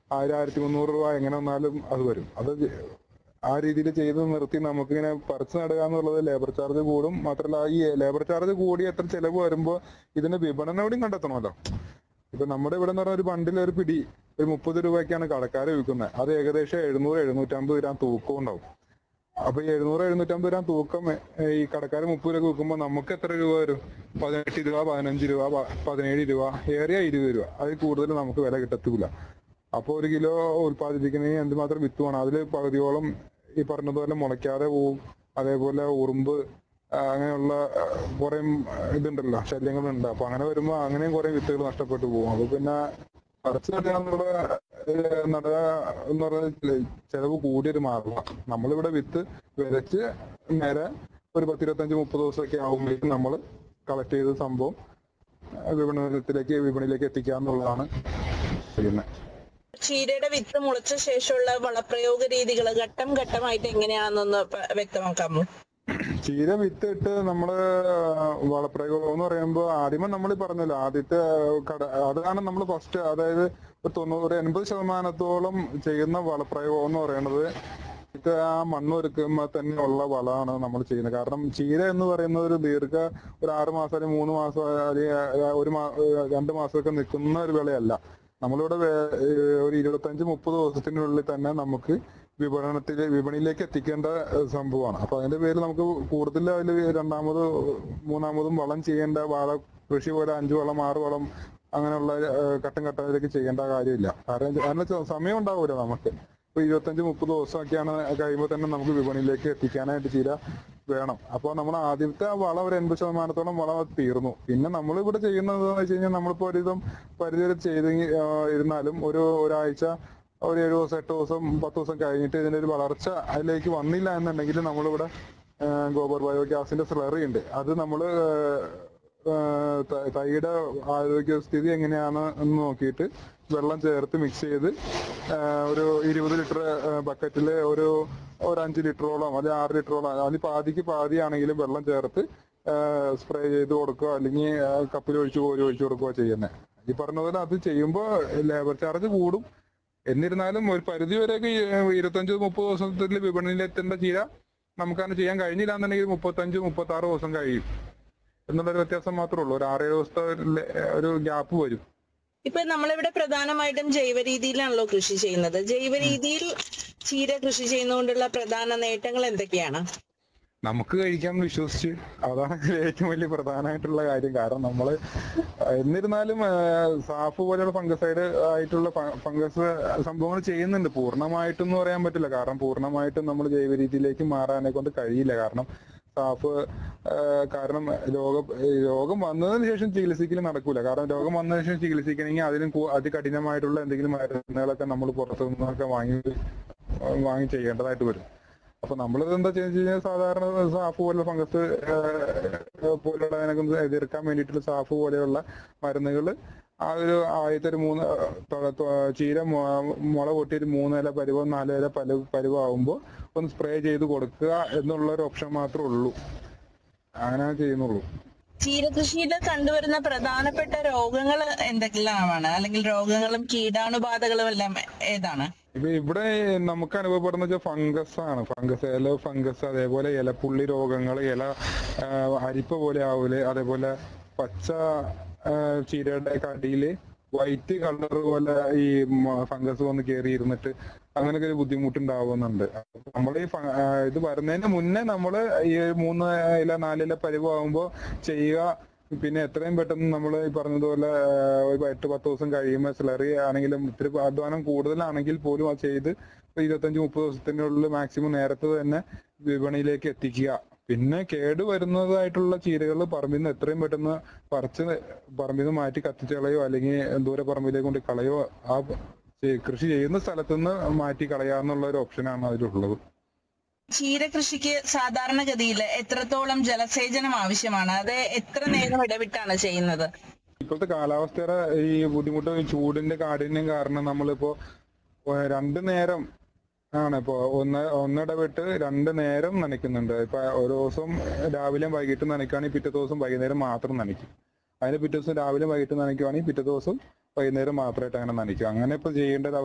ആയിരം ആയിരത്തി മുന്നൂറ് രൂപ എങ്ങനെ വന്നാലും അത് വരും അത് ആ രീതിയിൽ ചെയ്ത് നിർത്തി നമുക്കിങ്ങനെ പറിച്ചു നടുക എന്നുള്ളത് ലേബർ ചാർജ് കൂടും മാത്രമല്ല ഈ ലേബർ ചാർജ് കൂടി എത്ര ചെലവ് വരുമ്പോൾ ഇതിന് വിപണനം കൂടി കണ്ടെത്തണമല്ലോ ഇപ്പൊ നമ്മുടെ ഇവിടെ എന്ന് പറഞ്ഞ ഒരു ബണ്ടിൽ ഒരു പിടി ഒരു മുപ്പത് രൂപയ്ക്കാണ് കടക്കാർ വിൽക്കുന്നത് അത് ഏകദേശം എഴുന്നൂറ് എഴുന്നൂറ്റമ്പത് ഗ്രാം തൂക്കം ഉണ്ടാവും അപ്പൊ ഈ എഴുന്നൂറ് എഴുന്നൂറ്റമ്പത് ഗ്രാം തൂക്കം ഏ, ഈ കടക്കാർ മുപ്പത് രൂപ വിൽക്കുമ്പോൾ നമുക്ക് എത്ര രൂപ വരും പതിനെട്ട് രൂപ പതിനഞ്ച് രൂപ പ- പതിനേഴ് രൂപ ഏറിയ ഇരുപത് രൂപ അതിൽ കൂടുതൽ നമുക്ക് വില കിട്ടത്തില്ല അപ്പോൾ ഒരു കിലോ ഉൽപ്പാദിപ്പിക്കുന്നതിന് എന്തുമാത്രം വിത്ത് വേണം അതിൽ പകുതിയോളം ഈ പറഞ്ഞതുപോലെ മുളയ്ക്കാതെ പോവും അതേപോലെ ഉറുമ്പ് ആ, അങ്ങനെയുള്ള ആ, കുറെ ഇതുണ്ടല്ലോ ശല്യങ്ങളുണ്ട് അപ്പൊ അങ്ങനെ വരുമ്പോ അങ്ങനെയും കുറെ വിത്തുകൾ നഷ്ടപ്പെട്ടു പോകും അപ്പൊ പിന്നെ പറിച്ചു നടുക നടുക എന്ന് പറഞ്ഞാൽ ചെലവ് കൂടിയൊരു മാർഗമാണ് നമ്മളിവിടെ വിത്ത് വിതച്ച് നേരെ ഒരു പത്തിരുപത്തഞ്ച് മുപ്പത് ദിവസമൊക്കെ ആകുമ്പോഴേക്കും നമ്മൾ കളക്ട് ചെയ്ത സംഭവം ആ, വിപണനത്തിലേക്ക് വിപണിയിലേക്ക് എത്തിക്കുക എന്നുള്ളതാണ് ചെയ്യുന്നത് ചീരയുടെ വിത്ത് മുളച്ച ശേഷമുള്ള വളപ്രയോഗ രീതികൾ ഘട്ടം ഘട്ടമായിട്ട് എങ്ങനെയാണെന്നൊന്ന് പ- വ്യക്തമാക്കാമോ ചീര വിത്തിട്ട് നമ്മള് വളപ്രയോഗം എന്ന് പറയുമ്പോൾ ആദ്യമേ നമ്മൾ പറഞ്ഞല്ലോ ആദ്യത്തെ കട അതാണ് നമ്മൾ ഫസ്റ്റ് അതായത് ഒരു തൊണ്ണൂറ് എൺപത് ശതമാനത്തോളം ചെയ്യുന്ന വളപ്രയോഗം എന്ന് പറയുന്നത് ഇത് ആ മണ്ണ് ഒരുക്കുമ്പോൾ തന്നെ ഉള്ള വളമാണ് നമ്മൾ ചെയ്യുന്നത് കാരണം ചീര എന്ന് പറയുന്നത് ഒരു ദീർഘ ഒരു ആറ് മാസം അല്ലെങ്കിൽ മൂന്ന് മാസം അല്ലെങ്കിൽ ഒരു മാ രണ്ട് മാസമൊക്കെ നിൽക്കുന്ന ഒരു വിളയല്ല നമ്മളിവിടെ വേ- ഏഹ് ഒരു ഇരുപത്തഞ്ച് മുപ്പത് ദിവസത്തിനുള്ളിൽ തന്നെ നമുക്ക് വിപണനത്തിൽ വിപണിയിലേക്ക് എത്തിക്കേണ്ട ഏഹ് സംഭവമാണ് അപ്പൊ അതിന്റെ പേരിൽ നമുക്ക് കൂടുതൽ അതിൽ രണ്ടാമത് മൂന്നാമതും വളം ചെയ്യേണ്ട വാഴ കൃഷി പോലെ അഞ്ചു വളം ആറ് വളം അങ്ങനെയുള്ള ഏഹ് ഘട്ടം ഘട്ടത്തിലേക്ക് ചെയ്യേണ്ട കാര്യമില്ല കാരണം ഇത് കാരണം വെച്ചാ സമയം ഉണ്ടാവൂല നമുക്ക് ഇപ്പൊ ഇരുപത്തഞ്ച് മുപ്പത് ദിവസമൊക്കെയാണ് കഴിയുമ്പോൾ തന്നെ നമുക്ക് വിപണിയിലേക്ക് എത്തിക്കാനായിട്ട് ചീര വേണം അപ്പോൾ നമ്മൾ ആദ്യത്തെ ആ വളം ഒരു എൺപത് ശതമാനത്തോളം വളം അത് തീർന്നു പിന്നെ നമ്മൾ ഇവിടെ ചെയ്യുന്നത് എന്ന് വെച്ച് കഴിഞ്ഞാൽ നമ്മളിപ്പോ ഒരുവിധം പരിധി വരെ ചെയ്ത് ഇരുന്നാലും ഒരു ഒരാഴ്ച ഒരു ഏഴ് ദിവസം എട്ട് ദിവസം പത്ത് ദിവസം കഴിഞ്ഞിട്ട് ഇതിന്റെ ഒരു വളർച്ച അതിലേക്ക് വന്നില്ല എന്നുണ്ടെങ്കിൽ നമ്മളിവിടെ ആ, ഗോബർ ബയോ ഗ്യാസിന്റെ സ്ലറി ഉണ്ട് അത് നമ്മൾ തൈയുടെ ആരോഗ്യസ്ഥിതി എങ്ങനെയാണ് എന്ന് നോക്കിയിട്ട് വെള്ളം ചേർത്ത് മിക്സ് ചെയ്ത് ആ, ഒരു ഇരുപത് ലിറ്റർ ബക്കറ്റിൽ ഒരു ഒരു അഞ്ച് ലിറ്ററോളം അല്ലെങ്കിൽ ആറ് ലിറ്ററോളം അതിൽ പാതിക്ക് പാതിയാണെങ്കിലും വെള്ളം ചേർത്ത് സ്പ്രേ ചെയ്ത് കൊടുക്കുക അല്ലെങ്കിൽ കപ്പിൽ ഒഴിച്ച് കോരി ഒഴിച്ചു കൊടുക്കുക ചെയ്യുന്നത് ഈ പറഞ്ഞ പോലെ അത് ചെയ്യുമ്പോൾ ലേബർ ചാർജ് കൂടും എന്നിരുന്നാലും ഒരു പരിധി വരെയൊക്കെ ഈ, ഏഹ്, ഇരുപത്തഞ്ച് മുപ്പത് ദിവസത്തിൽ വിപണിയിൽ എത്തേണ്ട ചീര നമുക്കങ്ങനെ ചെയ്യാൻ കഴിഞ്ഞില്ല എന്നുണ്ടെങ്കിൽ മുപ്പത്തഞ്ച് മുപ്പത്തി ആറ് ദിവസം കഴിയും എന്നുള്ളൊരു വ്യത്യാസം മാത്രമേ ഉള്ളൂ ഒരു ആറേഴ് ദിവസത്തെ ഒരു ലെ- ഒരു ഗ്യാപ്പ് വരും ഇപ്പൊ നമ്മളിവിടെ പ്രധാനമായിട്ടും ജൈവ രീതിയിലാണല്ലോ കൃഷി ചെയ്യുന്നത് ജൈവ രീതിയിൽ ചീര കൃഷി ചെയ്യുന്നതുകൊണ്ടുള്ള പ്രധാന നേട്ടങ്ങൾ എന്തൊക്കെയാണ് നമുക്ക് കഴിക്കാൻ വിശ്വസിച്ച് അതാണ് ഏറ്റവും വലിയ പ്രധാനമായിട്ടുള്ള കാര്യം കാരണം നമ്മള് എന്നിരുന്നാലും ആ, സാഫ് പോലെയുള്ള ഫംഗസൈഡ് ആയിട്ടുള്ള ഫംഗസ് സംഭവങ്ങൾ ചെയ്യുന്നുണ്ട് പൂർണ്ണമായിട്ടും എന്ന് പറയാൻ പറ്റില്ല കാരണം പൂർണ്ണമായിട്ടും നമ്മൾ ജൈവ രീതിയിലേക്ക് മാറാനെ കൊണ്ട് കഴിയില്ല കാരണം സാഫ് ആ, കാരണം രോഗം രോഗം വന്നതിന് ശേഷം ചികിത്സിക്കൽ നടക്കൂല കാരണം രോഗം വന്നതിന് ശേഷം ചികിത്സിക്കണമെങ്കിൽ അതിനും കൂ- അതികഠിനമായിട്ടുള്ള എന്തെങ്കിലും മരുന്നുകളൊക്കെ നമ്മൾ പുറത്തു നിന്നൊക്കെ വാങ്ങി വാങ്ങി ചെയ്യേണ്ടതായിട്ട് വരും അപ്പൊ നമ്മളിത് എന്താ ചെയ്യുന്നത് കഴിഞ്ഞാൽ സാധാരണ സാഫ് പോലുള്ള ഫംഗസ് പോലുള്ള അതിനൊക്കെ എതിർക്കാൻ വേണ്ടിയിട്ടുള്ള സാഫ് പോലെയുള്ള മരുന്നുകൾ ആ ഒരു ആദ്യത്തെ ഒരു മൂന്ന് തൊ- തൊ- ചീര മു- മുള പൊട്ടി ഒരു മൂന്നില പരുവോ നാലില പല പരുവാകുമ്പോൾ ഒന്ന് സ്പ്രേ ചെയ്ത് കൊടുക്കുക എന്നുള്ള ഒരു ഓപ്ഷൻ മാത്രമേ ഉള്ളൂ അങ്ങനെ ചെയ്യുന്നുള്ളൂ ചീരകൃഷിയിൽ കണ്ടുവരുന്ന പ്രധാനപ്പെട്ട രോഗങ്ങൾ എന്തെല്ലാമാണ് അല്ലെങ്കിൽ രോഗങ്ങളും കീടാണുബാധകളും എല്ലാം ഏതാണ് ഇപ്പൊ ഇവിടെ നമുക്ക് അനുഭവപ്പെടുന്ന വെച്ചാൽ ഫംഗസ് ആണ് ഫംഗസ് ഇല ഫംഗസ് അതേപോലെ ഇലപ്പുള്ളി രോഗങ്ങൾ ഇല ആ, അരിപ്പ പോലെ ആവല് അതേപോലെ പച്ച ആ, ചീരയുടെ കടിയില് വൈറ്റ് കളർ പോലെ ഈ ഫംഗസ് വന്ന് കയറി ഇരുന്നിട്ട് അങ്ങനെയൊക്കെ ഒരു ബുദ്ധിമുട്ടുണ്ടാവുന്നുണ്ട് നമ്മൾ ഈ ഫ- ആ, ഇത് വരുന്നതിന് മുന്നേ നമ്മൾ ഈ മൂന്ന് ഇല നാലില പരിവാകുമ്പോ ചെയ്യുക പിന്നെ എത്രയും പെട്ടെന്ന് നമ്മൾ ഈ പറഞ്ഞതുപോലെ ആ, ഒരു എട്ട് പത്ത് ദിവസം കഴിയുമ്പോൾ സ്ലറി ആണെങ്കിലും ഇത്തിരി അധ്വാനം കൂടുതലാണെങ്കിൽ പോലും അത് ചെയ്ത് ഒരു ഇരുപത്തഞ്ച് മുപ്പത് ദിവസത്തിനുള്ളിൽ മാക്സിമം നേരത്തെ തന്നെ വിപണിയിലേക്ക് എത്തിക്കുക പിന്നെ കേട് വരുന്നതായിട്ടുള്ള ചീരകൾ പറമ്പിൽ നിന്ന് എത്രയും പെട്ടെന്ന് പറിച്ച് പറമ്പിൽ നിന്ന് മാറ്റി കത്തിച്ച് കളയോ അല്ലെങ്കിൽ ദൂരെ പറമ്പിലേക്ക് കൊണ്ട് കളയോ ആ ചെ- കൃഷി ചെയ്യുന്ന സ്ഥലത്തുനിന്ന് മാറ്റി കളയാന്നുള്ള ഒരു ഓപ്ഷനാണ് അതിലുള്ളത് ചീരകൃഷിക്ക് സാധാരണഗതിയിൽ എത്രത്തോളം ജലസേചനം ആവശ്യമാണ് അത് എത്ര നേരം ഇടവിട്ടാണ് ചെയ്യുന്നത് ഇപ്പോഴത്തെ കാലാവസ്ഥയുടെ ഈ ബുദ്ധിമുട്ട് ഈ ചൂടിന്റെ കാഠിന്യം കാരണം നമ്മളിപ്പോ ഏഹ് രണ്ട് നേരം ആണ് ഇപ്പോ ഒന്ന് ഒന്നിടവിട്ട് രണ്ട് നേരം നനയ്ക്കുന്നുണ്ട് ഇപ്പൊ ഒരു ദിവസം രാവിലെയും വൈകിട്ടും നനയ്ക്കുകയാണെങ്കിൽ പിറ്റേ ദിവസം വൈകുന്നേരം മാത്രം നനയ്ക്കും അതിന് പിറ്റേ ദിവസം രാവിലെ വൈകിട്ട് നനയ്ക്കുകയാണെങ്കിൽ പിറ്റേ ദിവസം വൈകുന്നേരം മാത്രമായിട്ട് അങ്ങനെ നനയ്ക്കും അങ്ങനെ ഇപ്പൊ ചെയ്യേണ്ട ഒരു